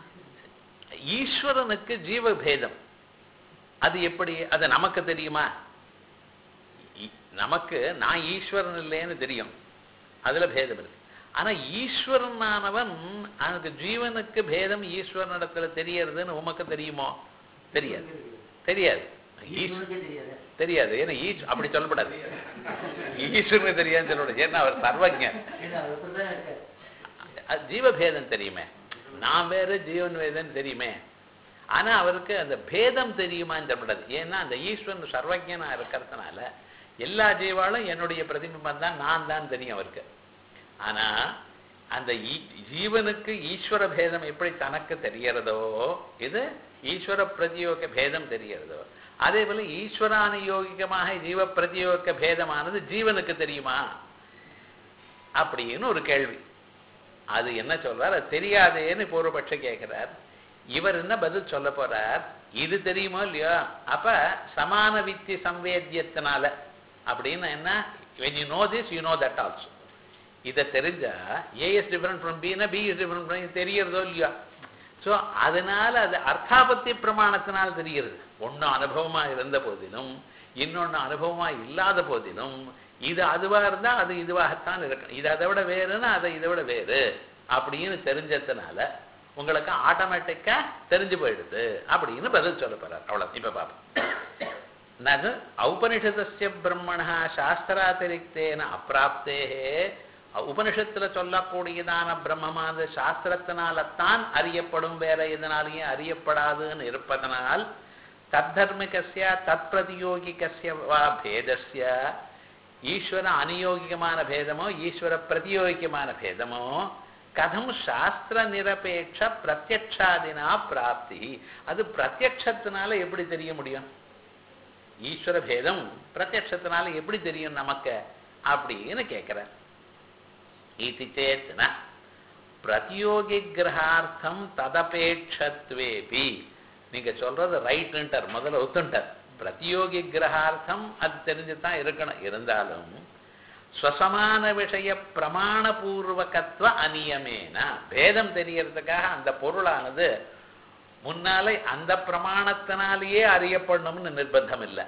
ஈஸ்வரனுக்கு ஜீவ பேதம் அது எப்படி அது நமக்கு தெரியுமா இ- நமக்கு நான் ஈஸ்வரன் இல்லைன்னு தெரியும் அதுல பேதம் இருக்கு ஆனா ஈஸ்வரனானவன் அவனுக்கு ஜீவனுக்கு பேதம் ஈஸ்வரனிடத்துல தெரியறதுன்னு உமக்கு தெரியுமோ தெரியாது தெரியாது ஈஸ்- ஈஸ்வரனுக்கே தெரியாது தெரியாது ஏன்னா ஈஸ் அப்படி சொல்லப்படாது ஈஸ்வரனுக்கு தெரியாதுன்னு சொல்லக்கூடாது ஏன்னா அவர் சர்வஜன் ஏன்னா அது அப்படிதான் இருக்காரு அது ஜீவபேதம் தெரியுமே நான் வேறு ஜீவன் வேதம் தெரியுமே ஆனா அவருக்கு அந்த பேதம் தெரியுமான்னு சொல்லப்படாது ஏன்னா அந்த ஈஸ்வரன் சர்வஜனா இருக்கிறதுனால எல்லா ஜீவாலும் என்னுடைய பிரதிபிம்பம் தான் நான் தான் தெரியும் அவருக்கு ஆனா அந்த ஈ- ஜீவனுக்கு ஈஸ்வர பேதம் எப்படி தனக்கு தெரியறதோ இது ஈஸ்வர பிரதியோக பேதம் தெரியறதோ அதே போல ஈஸ்வரானுயோகிகமாக ஜீவ பிரதியோக பேதமானது ஜீவனுக்கு தெரியுமா அப்படின்னு ஒரு கேள்வி அது என்ன சொல்றார் அது தெரியாதேன்னு பூர்வபட்சம் கேட்கிறார் இவர் என்ன பதில் சொல்ல போறார் இது தெரியுமோ இல்லையோ அப்ப சமான வித்தி சம்வேத்தியத்தினால அப்படின்னு என்ன when you know this you know that also இதை தெரிஞ்சா ஏ இஸ் டிஃபரெண்ட் ஃப்ரம் பின்னா பி இஸ் டிஃபரெண்ட் ஃப்ரம் தெரியறதோ இல்லையோ ஸோ அதனால அது அர்த்தாபத்தி பிரமாணத்தினால் தெரிகிறது ஒண்ணு அனுபவமா இருந்த போதிலும் இன்னொன்னு அனுபவமா இல்லாத போதிலும் இது அதுவா இருந்தா அது இதுவாகத்தான் இருக்கணும் இது அதை விட வேறுன்னா அதை இதை விட வேறு அப்படின்னு தெரிஞ்சதுனால உங்களுக்கு ஆட்டோமேட்டிக்கா தெரிஞ்சு போயிடுது அப்படின்னு பதில் சொல்ல போறார் அவ்வளவு இப்ப பாப்போம் நது ஔபனிஷதஸ்ய பிரம்மணா சாஸ்திராதிரிக்தேன அப்பிராப்தேகே உபனிஷத்துல சொல்லக்கூடியதான பிரம்மமானது சாஸ்திரத்தினால்தான் அறியப்படும் வேற எதனாலையும் அறியப்படாதுன்னு இருப்பதனால் தத்தர்மிகஸ்ய தற்பிரதியோகிகஸ்ய வா பேதஸ்ய ஈஸ்வர அனுயோகிகமான பேதமோ ஈஸ்வர பிரதியோகிகமான பேதமோ கதம் சாஸ்திர நிரபேட்ச பிரத்யக்ஷாதினா பிராப்தி அது பிரத்யக்ஷத்தினால எப்படி தெரிய முடியும் ஈஸ்வர பேதம் பிரத்யக்ஷத்தினால எப்படி தெரியும் நமக்கு அப்படின்னு கேட்கிறார் இது சேத்ன பிரதியோகி கிரகார்த்தம் ததபேட்சத்வேபி நீங்க சொல்றது ரைட்ன்ட்டார் முதல்ல ஒத்துண்டார் பிரதியோகி கிரகார்த்தம் அது தெரிஞ்சுதான் இருக்கணும் இருந்தாலும் ஸ்வசமான விஷய பிரமாணபூர்வகத்துவ அநியமேன பேதம் தெரியறதுக்காக அந்த பொருளானது முன்னாலே அந்த பிரமாணத்தினாலேயே அறியப்படணும்னு நிர்பந்தம் இல்லை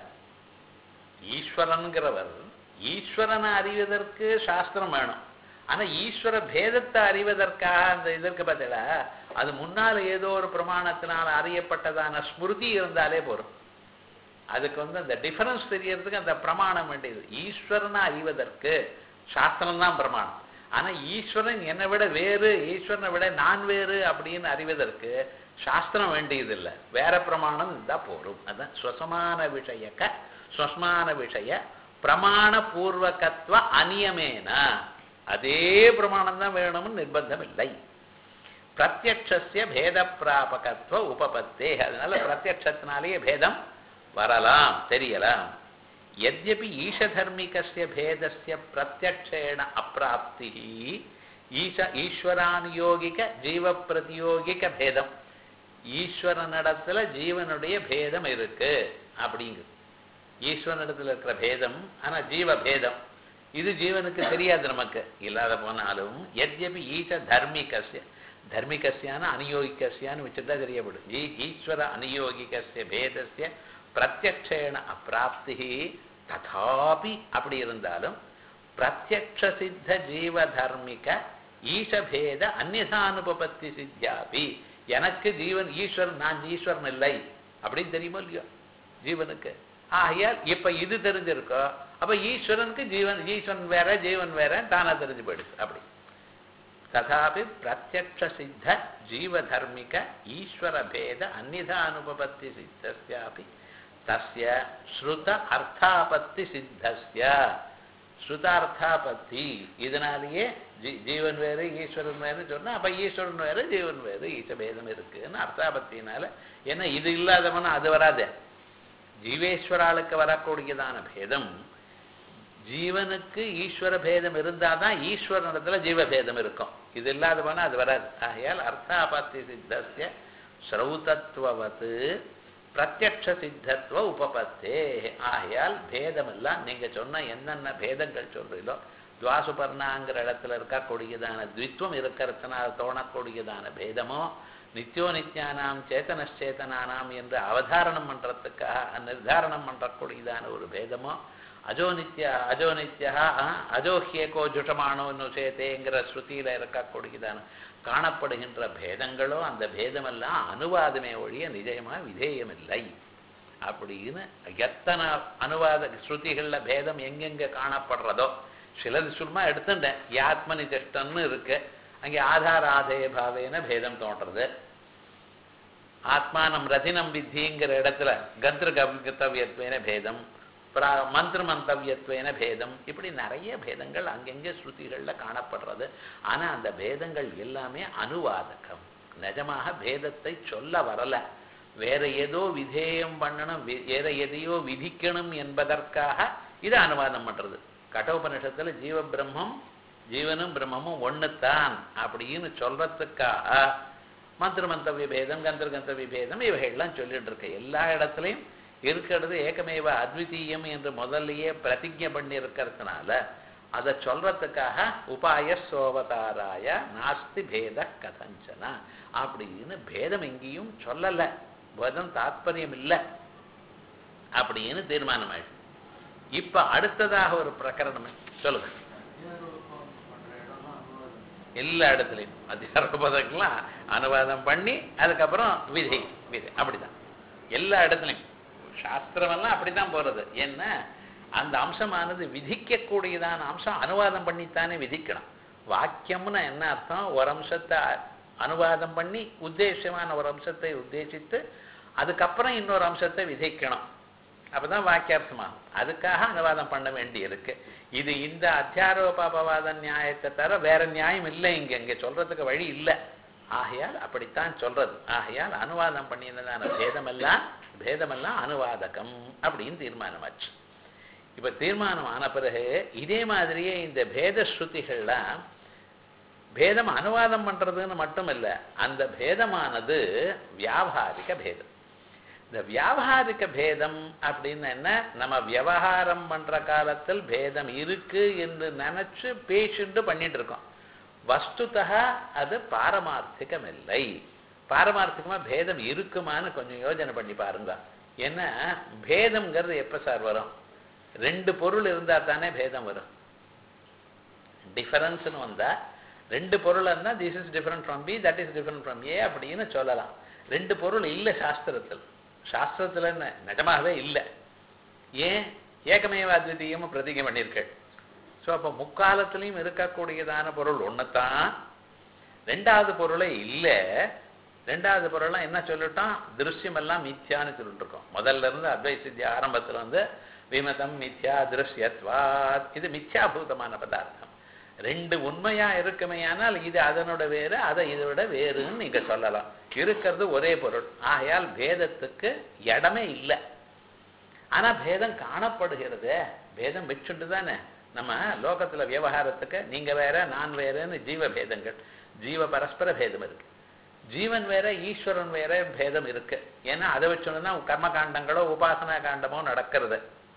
ஈஸ்வரன்கிறவர் ஈஸ்வரனை அறிவதற்கு சாஸ்திரம் வேணும் ஆனா ஈஸ்வர பேதத்தை அறிவதற்காக அந்த இதற்கு பதிலா அது முன்னால ஏதோ ஒரு பிரமாணத்தினால் அறியப்பட்டதான ஸ்மிருதி இருந்தாலே போதும் அதுக்கு வந்து அந்த டிஃபரன்ஸ் தெரியறதுக்கு அந்த பிரமாணம் வேண்டியது ஈஸ்வரனை அறிவதற்கு சாஸ்திரம் தான் பிரமாணம் ஆனா ஈஸ்வரன் என்னை விட வேறு ஈஸ்வரனை விட நான் வேறு அப்படின்னு அறிவதற்கு சாஸ்திரம் வேண்டியது இல்லை வேற பிரமாணம் இருந்தா போரும் அதான் ஸ்வசமான விஷயக்க ஸ்வஸ்மான விஷய பிரமாண பூர்வகத்துவ அநியமேன அதே பிரமாணம் தான் வேணும்னு நிர்பந்தம் இல்லை பிரத்யக்ஷஸ்ய பேத பிராபகத்துவ உபபத்தே அதனால பிரத்யக்ஷத்தினாலேயே பேதம் வரலாம் தெரியலாம் यद्यपि ईशधर्मिकस्य भेदस्य प्रत्यक्षेण अप्राप्तिः ஈச ஈஸ்வரானுயோகிக ஜீவ பிரதியோகிக பேதம் ஈஸ்வரனிடத்துல ஜீவனுடைய பேதம் இருக்கு அப்படிங்கு ஈஸ்வரனிடத்துல இருக்கிற பேதம் ஆனா ஜீவ பேதம் இது ஜீவனுக்கு தெரியாது நமக்கு இல்லாத போனாலும் எத்யபி ஈச தர்மிகசிய தர்மிகசியான அனுயோகிகசியான்னு வச்சுட்டா தெரியப்படும் ஈ ஈஸ்வர அனுயோகிகசிய பேதஸ்ய பிரத்யக்ஷேண அப்பிராப்தி ததாபி அப்படி இருந்தாலும் பிரத்யக்ஷ சித்த ஜீவ தர்மிக ஈசபேத அந்நியதானுபபத்தி சித்தியாபி எனக்கு ஜீவன் ஈஸ்வரன் நான் ஈஸ்வரன் இல்லை அப்படின்னு தெரியுமோ இல்லையோ ஜீவனுக்கு ஆகையால் இப்ப இது தெரிஞ்சிருக்கோ அப்ப ஈஸ்வரனுக்கு ஜீவன் ஈஸ்வரன் வேற ஜீவன் வேற தானா தெரிஞ்சு போயிடுச்சு அப்படி ததாபி பிரத்யக்ஷ சித்த ஜீவதர்மிக ஈஸ்வர பேத அந்நிதா அனுபபத்தி சித்தஸ்யாபி தஸ்ய ஸ்ருத அர்த்தாபத்தி சித்தஸ்ய ஸ்ருதார்த்தாபத்தி இதனாலேயே ஜீ- ஜீவன் வேறு ஈஸ்வரன் வேறு சொன்னா அப்ப ஈஸ்வரன் வேறு ஜீவன் வேறு ஈச பேதம் இருக்குன்னு அர்த்தாபத்தினால ஏன்னா இது இல்லாதவனா அது வராதே ஜீவேஸ்வராளுக்கு வரக்கூடியதான பேதம் ஜீவனுக்கு ஈஸ்வர பேதம் இருந்தாதான் ஈஸ்வரனிடத்துல ஜீவபேதம் இருக்கும் இது இல்லாதவனா அது வராது ஆகையால் அர்த்தாபத்தி சித்தஸ்ய ஸ்ரௌதத்துவவத்து பிரத்யக்ஷ சித்தத்துவ உபபத்தே ஆகையால் பேதம் எல்லாம் நீங்க சொன்ன என்னென்ன பேதங்கள் சொல்றீங்களோ துவாசுபர்ணாங்கிற இடத்துல இருக்கக்கூடியதான த்வித்வம் இருக்கிறதுனால தோணக்கூடியதான பேதமோ நித்யோ நித்யானாம் சேத்தனச்சேதனானாம் என்று அவதாரணம் பண்றதுக்காக நிர்தாரணம் பண்றக்கூடியதான ஒரு பேதமோ அஜோ நித்ய அஜோ நித்யா அஜோஹியகோ ஜுஷமானோன்னு சேத்தேங்கிற ஸ்ருதியில இருக்கக்கூடியதான காணப்படுகின்ற பேதங்களோ அந்த பேதமெல்லாம் அனுவாதமே ஒழிய நிஜயமா விதேயமில்லை அப்படின்னு எத்தனை அனுவாத ஸ்ருதிகள்ல பேதம் எங்கெங்க காணப்படுறதோ சிலது சும்மா எடுத்துட்டேன் யாத்மனி திஷ்டன்னு இருக்கு அங்கே ஆதார ஆதேய பாவேன பேதம் தோன்றது ஆத்மானம் ரதினம் வித்திங்கிற இடத்துல கந்திர கவித்தவியத்வேன பேதம் பிரா- மந்திர மந்தவியத்வேன பேதம் இப்படி நிறைய பேதங்கள் அங்கங்கே ஸ்ருதிகள்ல காணப்படுறது ஆனா அந்த பேதங்கள் எல்லாமே அனுவாதகம் நிஜமாக பேதத்தை சொல்ல வரல வேற ஏதோ விதேயம் பண்ணணும் வி- வேற எதையோ விதிக்கணும் என்பதற்காக இது அனுவாதம் பண்றது கட்டோபனிஷத்துல ஜீவ பிரம்மம் ஜீவனும் பிரம்மமும் ஒண்ணுத்தான் அப்படின்னு சொல்றதுக்காக மந்திர மந்தவிய பேதம் கந்தர் கந்தவிய பேதம் இவைகள்லாம் சொல்லிட்டு இருக்கு எல்லா இடத்துலையும் இருக்கிறது ஏகமேவ அத்விதீயம் என்று முதல்லயே பிரதிஜை பண்ணி இருக்கிறதுனால அதை சொல்றதுக்காக உபாய சோவதாராய நாஸ்தி பேத கதஞ்சன அப்படின்னு பேதம் எங்கேயும் சொல்லல பேதம் தாத்பரியம் இல்லை அப்படின்னு தீர்மானம் ஆயிடுச்சு இப்ப அடுத்ததாக ஒரு பிரகரணம் சொல்லுங்க எல்லா இடத்துலையும் அத்தியாரோபதெல்லாம் அனுவாதம் பண்ணி அதுக்கப்புறம் விதி விதி அப்படிதான் எல்லா இடத்துலையும் சாஸ்திரமெல்லாம் அப்படிதான் போறது என்ன அந்த அம்சமானது விதிக்கக்கூடியதான அம்சம் அனுவாதம் பண்ணித்தானே விதிக்கணும் வாக்கியம்னு என்ன அர்த்தம் ஒரு அம்சத்தை அ- அனுவாதம் பண்ணி உத்தேசமான ஒரு அம்சத்தை உத்தேசித்து அதுக்கப்புறம் இன்னொரு அம்சத்தை விதிக்கணும் அப்பதான் வாக்கியார்த்தமாகும் அதுக்காக அனுவாதம் பண்ண வேண்டி இருக்கு இது இந்த அத்தியாரோபாபவாத நியாயத்தை தவிர வேற நியாயம் இல்லை இங்க இங்க சொல்றதுக்கு வழி இல்லை ஆகையால் அப்படித்தான் சொல்றது ஆகையால் அனுவாதம் பண்ணினதான பேதமெல்லாம் பேதமெல்லாம் அனுவாதகம் அப்படின்னு தீர்மானமாச்சு இப்ப தீர்மானம் ஆன பிறகு இதே மாதிரியே இந்த பேத ஸ்ருதிகள்லாம் பேதம் அனுவாதம் பண்றதுன்னு மட்டும் இல்ல அந்த பேதமானது வியாபாரிக பேதம் இந்த வியாபாரிக பேதம் அப்படின்னு என்ன நம்ம விவகாரம் பண்ற காலத்தில் பேதம் இருக்கு என்று நினைச்சு பேசிட்டு பண்ணிட்டு இருக்கோம் வஸ்துதா அது பாரமார்த்திகம் இல்லை பாரமார்த்திகமா பேதம் இருக்குமான்னு கொஞ்சம் யோசனை பண்ணி பாருங்க ஏன்னா பேதம்ங்கிறது எப்ப சார் வரும் ரெண்டு பொருள் இருந்தா தானே பேதம் வரும் டிஃபரன்ஸ்னு வந்தா ரெண்டு பொருள் இருந்தா this is different from B that is different from A அப்படின்னு சொல்லலாம் ரெண்டு பொருள் இல்லை சாஸ்திரத்தில் சாஸ்திரத்துல என்ன நிஜமாகவே இல்லை ஏன் ஏகமேவ அத்விதீயமும் பிரதிகை பண்ணியிருக்கள் ஸோ அப்போ முக்காலத்திலையும் இருக்கக்கூடியதான பொருள் ஒண்ணுதான் ரெண்டாவது பொருளே இல்லை ரெண்டாவது பொருள்லாம் என்ன சொல்லிட்டோம் திருஷ்யம் எல்லாம் மித்யான்னு சொல்லிட்டு இருக்கோம் முதல்ல இருந்து அத்வை சித்தி ஆரம்பத்துல வந்து விமதம் மித்யா திருஷ்யத்வாத் இது மித்யாபூதமான பதார்த்தம் ரெண்டு உண்மையா இருக்குமேயானால் இது அதனோட வேறு அதை இதோட வேறுன்னு நீங்க சொல்லலாம் இருக்கிறது ஒரே பொருள் ஆகையால் பேதத்துக்கு இடமே இல்லை ஆனா பேதம் காணப்படுகிறது பேதம் வச்சுட்டு தானே நம்ம லோகத்துல விவகாரத்துக்கு நீங்க வேற நான் வேறன்னு ஜீவ பேதங்கள் ஜீவ பரஸ்பர பேதம் இருக்கு ஜீவன் வேற ஈஸ்வரன் வேற பேதம் இருக்கு ஏன்னா அதை வச்சுன்னு தான் கர்ம காண்டங்களோ உபாசனா காண்டமோ நடக்கிறது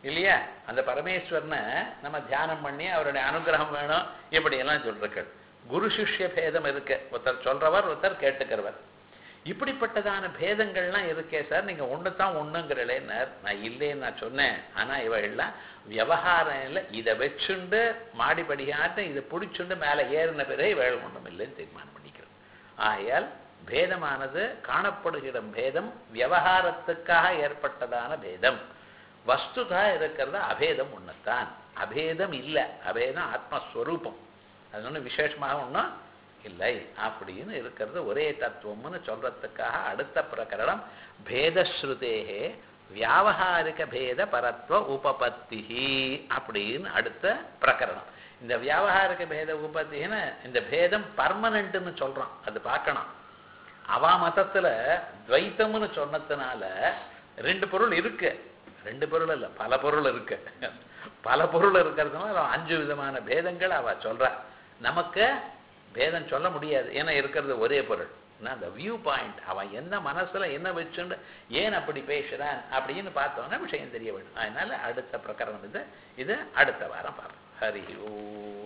இல்லையா அந்த பரமேஸ்வரனை நம்ம தியானம் பண்ணி அவருடைய அனுகிரகம் வேணும் இப்படி எல்லாம் சொல்றீர்கள் குரு சிஷ்ய பேதம் இருக்கு ஒருத்தர் சொல்றவர் ஒருத்தர் கேட்டுக்கிறவர் இப்படிப்பட்டதான பேதங்கள்லாம் இருக்கே சார் நீங்க ஒன்று தான் ஒண்ணுங்கிறலேன்னார் நான் இல்லைன்னு நான் சொன்னேன் ஆனா இவைகள்லாம் விவகாரம் இல்லை இதை வச்சுண்டு மாடிப்படியாட்ட இதை பிடிச்சுண்டு மேலே ஏறின பிறகு இவைகள் ஒன்றும் இல்லைன்னு தீர்மானம் பண்ணிக்கிறோம் ஆகையால் பேதமானது காணப்படுகிற பேதம் விவகாரத்துக்காக ஏற்பட்டதான பேதம் வஸ்துதா இருக்கிறது அபேதம் ஒண்ணுத்தான் அபேதம் இல்லை அபேதம் ஆத்மஸ்வரூபம் அது ஒன்றும் விசேஷமாக ஒன்றும் இல்லை அப்படின்னு இருக்கிறது ஒரே தத்துவம்னு சொல்றதுக்காக அடுத்த பிரகரணம் பேதஸ்ருதேகே வியாவகாரிக பேத பரத்வ உபபத்தி அப்படின்னு அடுத்த பிரகரணம் இந்த வியாவகாரிக பேத உபத்தின்னு இந்த பேதம் பர்மனண்ட்னு சொல்றோம் அது பார்க்கணும் அவா மதத்துல துவைத்தம்னு சொன்னதுனால ரெண்டு பொருள் இருக்கு ரெண்டு பொருள் இல்லை பல பொருள் இருக்கு பல பொருள் இருக்கிறதுனால அஞ்சு விதமான பேதங்கள் அவ சொல்றா நமக்கு பேதம் சொல்ல முடியாது ஏன்னா இருக்கிறது ஒரே பொருள் ஆனா அந்த வியூ பாயிண்ட் அவன் என்ன மனசுல என்ன வச்சுண்டு ஏன் அப்படி பேசுறான் அப்படின்னு பார்த்தோன்னா விஷயம் தெரிய வேண்டும் அதனால அடுத்த பிரகரணம் இது இது அடுத்த வாரம் பார்ப்போம் ஹரி ஓ